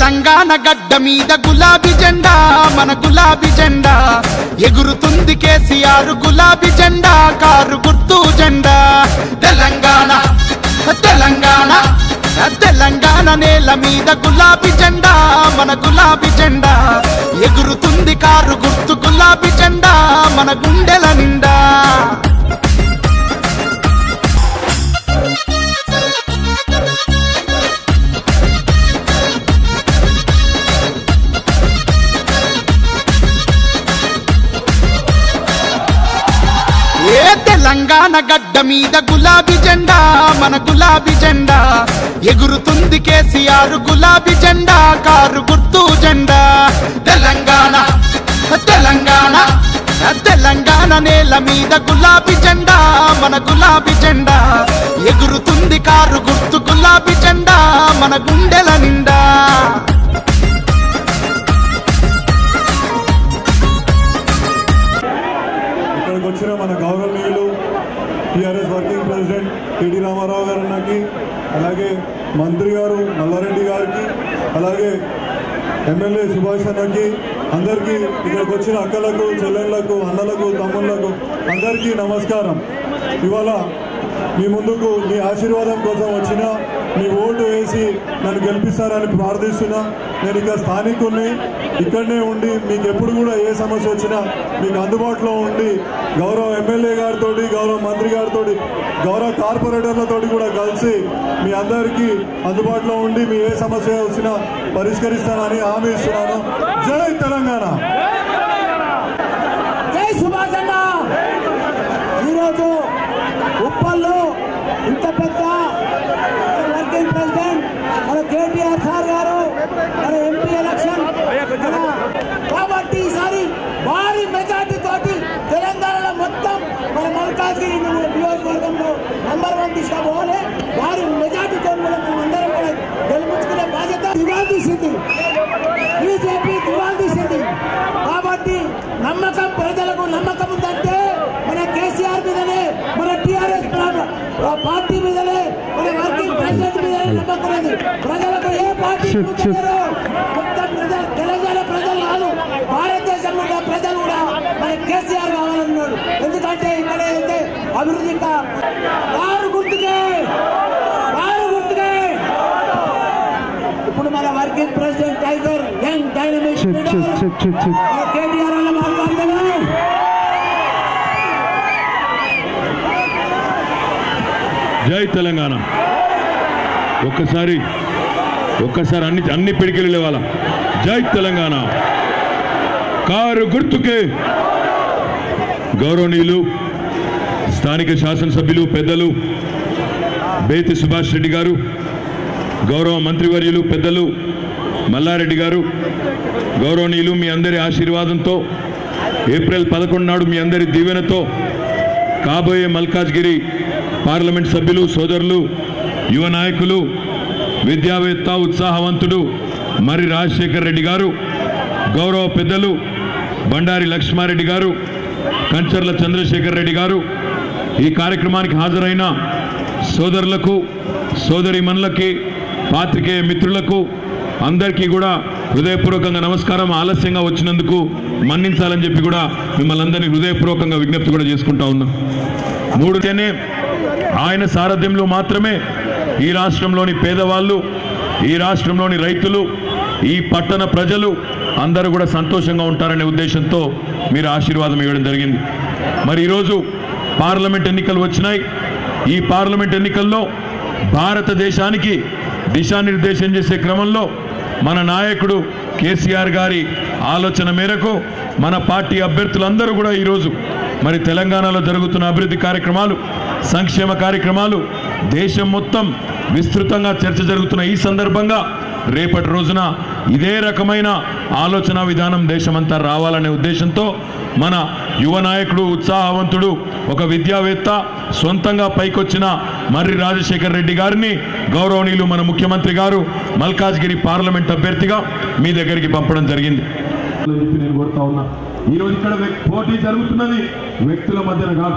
తెలంగాణ గడ్డ మీద గులాబీ జెండా మన గులాబీ జెండా ఎగురుతుంది కేసీఆర్ గులాబీ జెండా కారు గుర్తు జెండా తెలంగాణ తెలంగాణ తెలంగాణ నేల మీద గులాబీ జెండా మన గులాబీ జెండా ఎగురుతుంది కారు గుర్తు గులాబీ జెండా మన గుండెల నిండా ఏ తెలంగాణ గడ్డ మీద గులాబీ జెండా మన గులాబీ జెండా ఎగురుతుంది కేసీఆర్ గులాబీ జెండా కారు గుర్తు జెండా తెలంగాణ తెలంగాణ తెలంగాణ నేల మీద గులాబీ జెండా మన గులాబీ జెండా ఎగురుతుంది కారు గుర్తు గులాబీ జెండా మన గుండెల నిండా ఇక్కడికి వచ్చిన మన గౌరవనీయులు టీఆర్ఎస్ వర్కింగ్ ప్రెసిడెంట్ కెటి రామారావు గారు అన్నకి అలాగే మంత్రి గారు మల్లారెడ్డి గారికి అలాగే ఎమ్మెల్యే సుభాష్ అన్నకి అందరికీ ఇక్కడికి వచ్చిన అక్కలకు చెల్లెళ్లకు అన్నలకు తమ్ముళ్లకు అందరికీ నమస్కారం ఇవాళ మీ ముందుకు మీ ఆశీర్వాదం కోసం వచ్చిన మీ ఓటు వేసి నన్ను గెలిపిస్తారని ప్రార్థిస్తున్నా నేను ఇక స్థానికుల్ని ఇక్కడనే ఉండి మీకు ఎప్పుడు కూడా ఏ సమస్య వచ్చినా మీకు అందుబాటులో ఉండి గౌరవ ఎమ్మెల్యే గారితో గౌరవ మంత్రి గారితో గౌరవ కార్పొరేటర్లతో కూడా కలిసి మీ అందరికీ అందుబాటులో ఉండి మీ ఏ సమస్య వచ్చినా పరిష్కరిస్తానని హామీ ఇస్తున్నాను జై తెలంగాణ జై సుభాష్ అన్న ఈరోజు ఉప్పల్లో ఇంత పెద్ద మన వర్కింగ్ ప్రెసిడెంట్ మన కేటీఆర్ సార్ గారు మన ఎంపీ ఎలక్షన్ మన కాబట్టి ఈసారి భారీ మెజార్టీ తోటి తెలంగాణలో మొత్తం మన మల్కాజ్గిరి నియోజకవర్గంలో నంబర్ వన్ తీసుకోవాలి భారీ మెజార్టీతో కూడా మనం అందరం కూడా గెలిపించుకునే బాధ్యత దివాల్ తీసింది బీజేపీ దివాల్ తీసింది కాబట్టి నమ్మకం ప్రజలకు నమ్మకం ఉందంటే మన కేసీఆర్ మీదనే మన టిఆర్ఎస్ పార్టీ మీదనే మన వర్కింగ్ ప్రెసిడెంట్ మీదనే నమ్మకం ఉంది ప్రజలకు ఏ పార్టీ ముందున్నారో మొత్తం ప్రజలు తెలంగాణ ప్రజలు కాదు భారతదేశంలో ఉన్న ప్రజలు కూడా మన కేసీఆర్ కావాలన్నాడు ఎందుకంటే ఇక్కడ అయితే అభివృద్ధి ఇంకా వారు గుర్తుకే వారు గుర్తుకే ఇప్పుడు మన working president tiger young dynamic KTR అన్న మాట్లాడుతున్నాను జై తెలంగాణ ఒక్కసారి ఒక్కసారి అన్ని అన్ని పిడికిలు లేవాల జై తెలంగాణ కారు గుర్తుకే గౌరవనీయులు స్థానిక శాసనసభ్యులు పెద్దలు బేతి సుభాష్ రెడ్డి గారు గౌరవ మంత్రివర్యులు పెద్దలు మల్లారెడ్డి గారు గౌరవనీయులు మీ అందరి ఆశీర్వాదంతో ఏప్రిల్ పదకొండు నాడు మీ అందరి దీవెనతో కాబోయే మల్కాజ్గిరి పార్లమెంట్ సభ్యులు సోదరులు యువ నాయకులు విద్యావేత్త ఉత్సాహవంతుడు మరి రాజశేఖర్ రెడ్డి గారు గౌరవ పెద్దలు బండారి లక్ష్మారెడ్డి గారు కంచర్ల చంద్రశేఖర్ రెడ్డి గారు ఈ కార్యక్రమానికి హాజరైన సోదరులకు సోదరిమణులకి పాత్రికేయ మిత్రులకు అందరికీ కూడా హృదయపూర్వకంగా నమస్కారం ఆలస్యంగా వచ్చినందుకు మన్నించాలని చెప్పి కూడా మిమ్మల్ని అందరినీ హృదయపూర్వకంగా విజ్ఞప్తి కూడా చేసుకుంటా ఉన్నాం మూడుతేనే ఆయన సారథ్యంలో మాత్రమే ఈ రాష్ట్రంలోని పేదవాళ్ళు ఈ రాష్ట్రంలోని రైతులు ఈ పట్టణ ప్రజలు అందరూ కూడా సంతోషంగా ఉంటారనే ఉద్దేశంతో మీరు ఆశీర్వాదం ఇవ్వడం జరిగింది మరి ఈరోజు పార్లమెంట్ ఎన్నికలు వచ్చినాయి ఈ పార్లమెంట్ ఎన్నికల్లో భారతదేశానికి దిశానిర్దేశం చేసే క్రమంలో మన నాయకుడు కేసీఆర్ గారి ఆలోచన మేరకు మన పార్టీ అభ్యర్థులందరూ కూడా ఈరోజు మరి తెలంగాణలో జరుగుతున్న అభివృద్ధి కార్యక్రమాలు సంక్షేమ కార్యక్రమాలు దేశం మొత్తం విస్తృతంగా చర్చ జరుగుతున్న ఈ సందర్భంగా రేపటి రోజున ఇదే రకమైన ఆలోచన విధానం దేశమంతా రావాలనే ఉద్దేశంతో మన యువ నాయకుడు ఉత్సాహవంతుడు ఒక విద్యావేత్త సొంతంగా పైకొచ్చిన మర్రి రాజశేఖర్ రెడ్డి గారిని గౌరవనీయులు మన ముఖ్యమంత్రి గారు మల్కాజ్గిరి పార్లమెంట్ అభ్యర్థిగా మీ దగ్గరికి పంపడం జరిగింది అని చెప్పి నేను కోరుతా ఉన్నా ఈ రోజు ఇక్కడ వ్యక్- పోటీ జరుగుతున్నది వ్యక్తుల మధ్యన కాదు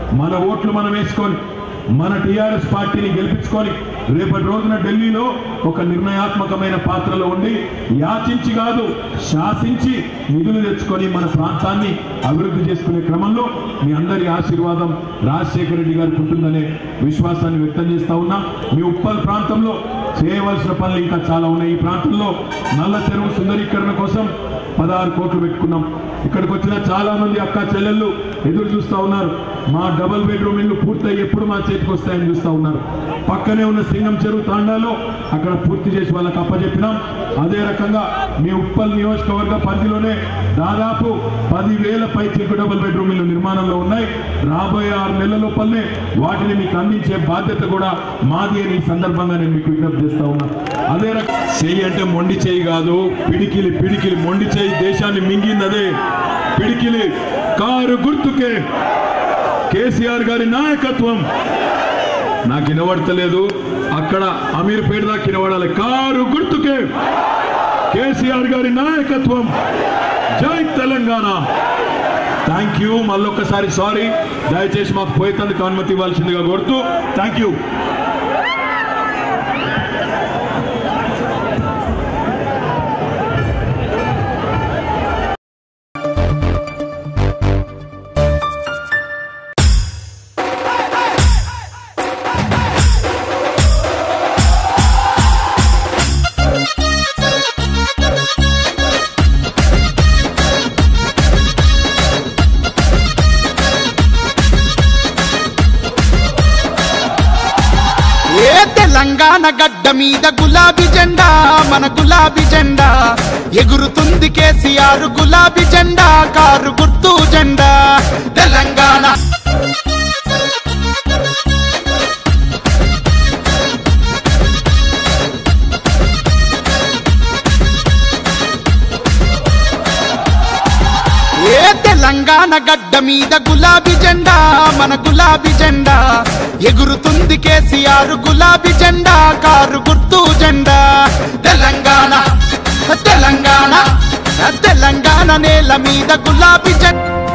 మన ఓట్లు మనం వేసుకొని మన టిఆర్ఎస్ పార్టీని గెలిపించుకొని రేపటి రోజున ఢిల్లీలో ఒక నిర్ణయాత్మకమైన పాత్రలో ఉండి యాచించి కాదు శాసించి నిధులు తెచ్చుకొని మన ప్రాంతాన్ని అభివృద్ధి చేసుకునే క్రమంలో మీ అందరి ఆశీర్వాదం రాజశేఖర రెడ్డి గారికి ఉంటుందనే విశ్వాసాన్ని వ్యక్తం చేస్తా ఉన్నా మీ ఉప్పల్ ప్రాంతంలో చేయవలసిన పనులు ఇంకా చాలా ఉన్నాయి ఈ ప్రాంతంలో నల్ల చెరువు సుందరీకరణ కోసం పదహారు కోట్లు పెట్టుకున్నాం ఇక్కడికి వచ్చిన చాలా మంది అక్క చెల్లెళ్ళు ఎదురు చూస్తా ఉన్నారు మా డబుల్ బెడ్రూమ్ ఇల్లు పూర్తయి ఎప్పుడు మా చేతికి వస్తాయని చూస్తా ఉన్నారు పక్కనే ఉన్న సింగం చెరువు తాండాలో అక్కడ పూర్తి చేసి వాళ్ళకి అప్పచెప్పినాం అదే రకంగా మీ ఉప్పల్ నియోజకవర్గ పరిధిలోనే దాదాపు పదివేల పైచిలకు డబుల్ బెడ్రూమ్ ఇల్లు నిర్మాణంలో ఉన్నాయి రాబోయే ఆరు నెలల లోపలనే వాటిని మీకు అందించే బాధ్యత కూడా మాది అని ఈ సందర్భంగా నేను మీకు విజ్ఞప్తి చేస్తా ఉన్నా అదే రకం చెయ్యి అంటే మొండి చెయ్యి కాదు పిడికిలి పిడికిలి మొండి చెయ్యి దేశాన్ని మింగింది అదే పిడికిలి కారు గుర్తుకే కేసీఆర్ గారి నాయకత్వం నాకు వినబడతలేదు అక్కడ అమీర్పేట దాకా వినబడాలి కారు గుర్తుకే కేసీఆర్ గారి నాయకత్వం జై తెలంగాణ థ్యాంక్ యూ మళ్ళొక్కసారి సారీ దయచేసి మాకు పోయేందుకు అనుమతి ఇవ్వాల్సిందిగా కోరుతూ థ్యాంక్ యూ ఏ తెలంగాణ గడ్డ మీద గులాబీ జెండా మన గులాబీ జెండా ఎగురుతుంది కేసీఆర్ గులాబీ జెండా కారు గుర్తు జెండా తెలంగాణ ఏ తెలంగాణ గడ్డ మీద గులాబీ జెండా మన గులాబీ జెండా ఎగురుతుంది కేసీఆర్ గులాబీ జెండా కారు గుర్తు జెండా తెలంగాణ తెలంగాణ తెలంగాణ నేల మీద గులాబీ జెండా